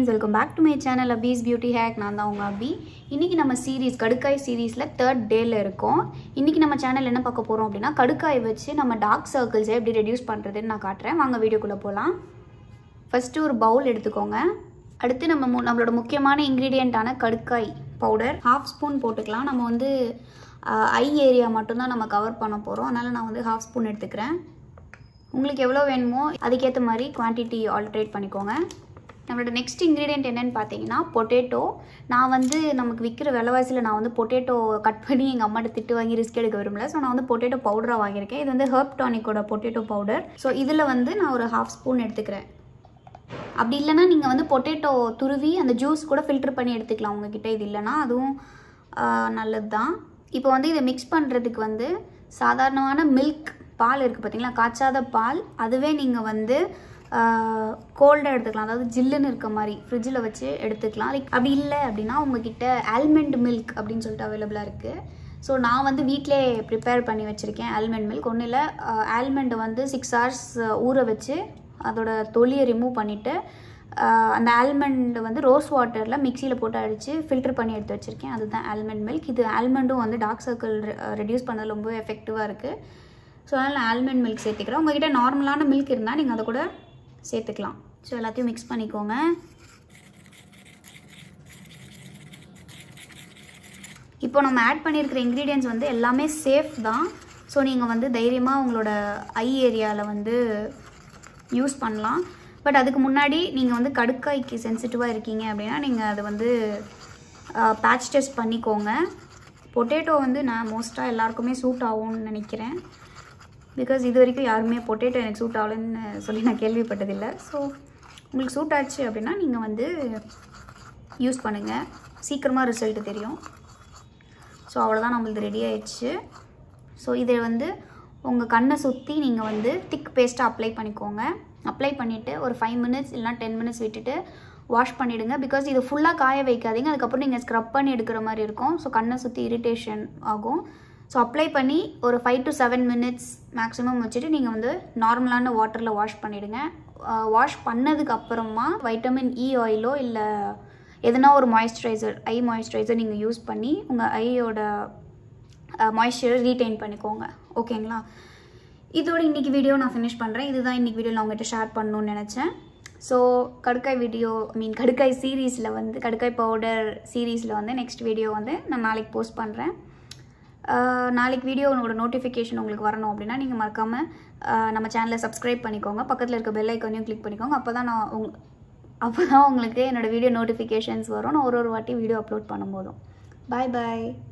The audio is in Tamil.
friends welcome back to my channel Abi's beauty hack நான் தான் உங்கள் அபி இன்றைக்கி நம்ம சீரீஸ் கடுக்காய் சீரீஸில் தேர்ட் டேல இருக்கோம் இன்றைக்கி நம்ம சேனல் என்ன பார்க்க போகிறோம் அப்படின்னா கடுக்காய் வச்சு நம்ம டார்க் சர்க்கிள்ஸை எப்படி ரெடியூஸ் பண்ணுறதுன்னு நான் காட்டுறேன் வாங்க வீடியோக்குள்ளே போகலாம் ஃபஸ்ட்டு ஒரு பவுல் எடுத்துக்கோங்க அடுத்து நம்ம மு- நம்மளோட முக்கியமான இன்க்ரீடியண்ட்டான கடுக்காய் பவுடர் ஹாஃப் ஸ்பூன் போட்டுக்கலாம் நம்ம வந்து ஐ ஏரியா மட்டும்தான் நம்ம கவர் பண்ண போகிறோம் அதனால் நான் வந்து ஹாஃப் ஸ்பூன் எடுத்துக்கிறேன் உங்களுக்கு எவ்வளோ வேணுமோ அதுக்கேற்ற மாதிரி குவான்டிட்டி ஆல்ட்ரேட் பண்ணிக்கோங்க நம்மளோட நெக்ஸ்ட் இன்க்ரீடியன்ட் என்னன்னு பார்த்தீங்கன்னா பொட்டேட்டோ நான் வந்து நமக்கு விற்கிற விலைவாசியில் நான் வந்து பொட்டேட்டோ கட் பண்ணி எங்கள் அம்மாட்ட திட்டு வாங்கி ரிஸ்க் எடுக்க விரும்பல ஸோ நான் வந்து பொட்டேட்டோ பவுடராக வாங்கியிருக்கேன் இது வந்து ஹர்ப் டானிக்கோட பொட்டேட்டோ பவுடர் ஸோ இதில் வந்து நான் ஒரு ஹாஃப் ஸ்பூன் எடுத்துக்கிறேன் அப்படி இல்லைன்னா நீங்கள் வந்து பொட்டேட்டோ துருவி அந்த ஜூஸ் கூட ஃபில்டர் பண்ணி எடுத்துக்கலாம் உங்ககிட்ட இது இல்லைன்னா அதுவும் நல்லது தான் இப்போ வந்து இதை மிக்ஸ் பண்ணுறதுக்கு வந்து சாதாரணமான மில்க் பால் இருக்குது பார்த்தீங்களா காய்ச்சாத பால் அதுவே நீங்கள் வந்து கோல்டாக எடுத்துக்கலாம் அதாவது ஜில்லுன்னு இருக்க மாதிரி ஃப்ரிட்ஜில் வச்சு எடுத்துக்கலாம் லைக் அப்படி இல்லை அப்படின்னா உங்ககிட்ட ஆல்மண்ட் மில்க் அப்படின்னு சொல்லிட்டு அவைலபிளாக இருக்குது ஸோ நான் வந்து வீட்டிலே ப்ரிப்பேர் பண்ணி வச்சுருக்கேன் ஆல்மண்ட் மில்க் ஒன்றும் இல்லை ஆல்மண்டை வந்து சிக்ஸ் ஹவர்ஸ் ஊற வச்சு அதோட தொலியை ரிமூவ் பண்ணிவிட்டு அந்த ஆல்மண்ட் வந்து ரோஸ் வாட்டரில் மிக்சியில் போட்டு அடித்து ஃபில்டர் பண்ணி எடுத்து வச்சுருக்கேன் அதுதான் ஆல்மண்ட் மில்க் இது ஆல்மண்டும் வந்து டார்க் சர்க்கிள் ரெடியூஸ் பண்ணது ரொம்ப எஃபெக்டிவாக இருக்குது ஸோ அதனால் நான் ஆல்மண்ட் மில்க் சேர்த்துக்கிறேன் உங்ககிட்ட நார்மலான மில்க் இருந்தால் நீங்கள் அதை கூட சேர்த்துக்கலாம் ஸோ எல்லாத்தையும் மிக்ஸ் பண்ணிக்கோங்க இப்போ நம்ம ஆட் பண்ணியிருக்கிற இன்க்ரீடியன்ஸ் வந்து எல்லாமே சேஃப் தான் ஸோ நீங்கள் வந்து தைரியமாக உங்களோட ஐ ஏரியாவில் வந்து யூஸ் பண்ணலாம் பட் அதுக்கு முன்னாடி நீங்கள் வந்து கடுக்காய்க்கு சென்சிட்டிவாக இருக்கீங்க அப்படின்னா நீங்கள் அதை வந்து பேட்ச் டெஸ்ட் பண்ணிக்கோங்க பொட்டேட்டோ வந்து நான் மோஸ்ட்டாக எல்லாருக்குமே சூட் ஆகும்னு நினைக்கிறேன் பிகாஸ் இது வரைக்கும் யாருமே பொட்டேட்டோ எனக்கு சூட் ஆகலைன்னு சொல்லி நான் கேள்விப்பட்டதில்லை ஸோ உங்களுக்கு சூட் ஆச்சு அப்படின்னா நீங்கள் வந்து யூஸ் பண்ணுங்கள் சீக்கிரமாக ரிசல்ட் தெரியும் ஸோ அவ்வளோதான் நம்மளது ரெடி ஆயிடுச்சு ஸோ இதை வந்து உங்கள் கண்ணை சுற்றி நீங்கள் வந்து திக் பேஸ்ட்டாக அப்ளை பண்ணிக்கோங்க அப்ளை பண்ணிவிட்டு ஒரு ஃபைவ் மினிட்ஸ் இல்லைனா டென் மினிட்ஸ் விட்டுட்டு வாஷ் பண்ணிவிடுங்க பிகாஸ் இது ஃபுல்லாக காய வைக்காதீங்க அதுக்கப்புறம் நீங்கள் ஸ்க்ரப் பண்ணி எடுக்கிற மாதிரி இருக்கும் ஸோ கண்ணை சுற்றி இரிட்டேஷன் ஆகும் ஸோ அப்ளை பண்ணி ஒரு five to seven minutes maximum வச்சுட்டு நீங்கள் வந்து நார்மலான வாட்டரில் வாஷ் பண்ணிவிடுங்க வாஷ் பண்ணதுக்கு அப்புறமா வைட்டமின் இ ஆயிலோ இல்லை எதனா ஒரு மாய்ஸ்சரைசர் ஐ மாய்ஸ்சரைசர் நீங்கள் யூஸ் பண்ணி உங்கள் ஐயோட மாய்ஸ்சரை ரீட்டைன் பண்ணிக்கோங்க ஓகேங்களா இதோட இன்றைக்கி வீடியோ நான் ஃபினிஷ் பண்ணுறேன் இதுதான் இன்றைக்கி வீடியோ நான் உங்கள்கிட்ட ஷேர் பண்ணணும்னு நினச்சேன் ஸோ கடுக்காய் வீடியோ ஐ மீன் கடுக்காய் சீரீஸில் வந்து கடுக்காய் பவுடர் சீரீஸில் வந்து நெக்ஸ்ட் வீடியோ வந்து நான் நாளைக்கு போஸ்ட் பண்ணுறேன் நாளைக்கு வீடியோ உங்களோட நோட்டிஃபிகேஷன் உங்களுக்கு வரணும் அப்படின்னா நீங்கள் மறக்காமல் நம்ம சேனலை சப்ஸ்கிரைப் பண்ணிக்கோங்க பக்கத்தில் இருக்க பெல் ஐக்கானையும் கிளிக் பண்ணிக்கோங்க அப்போ தான் நான் உங் அப்போ தான் உங்களுக்கு என்னோடய வீடியோ நோட்டிஃபிகேஷன்ஸ் வரும் நான் ஒரு ஒரு வாட்டி வீடியோ அப்லோட் பண்ணும்போதும் பாய் பாய்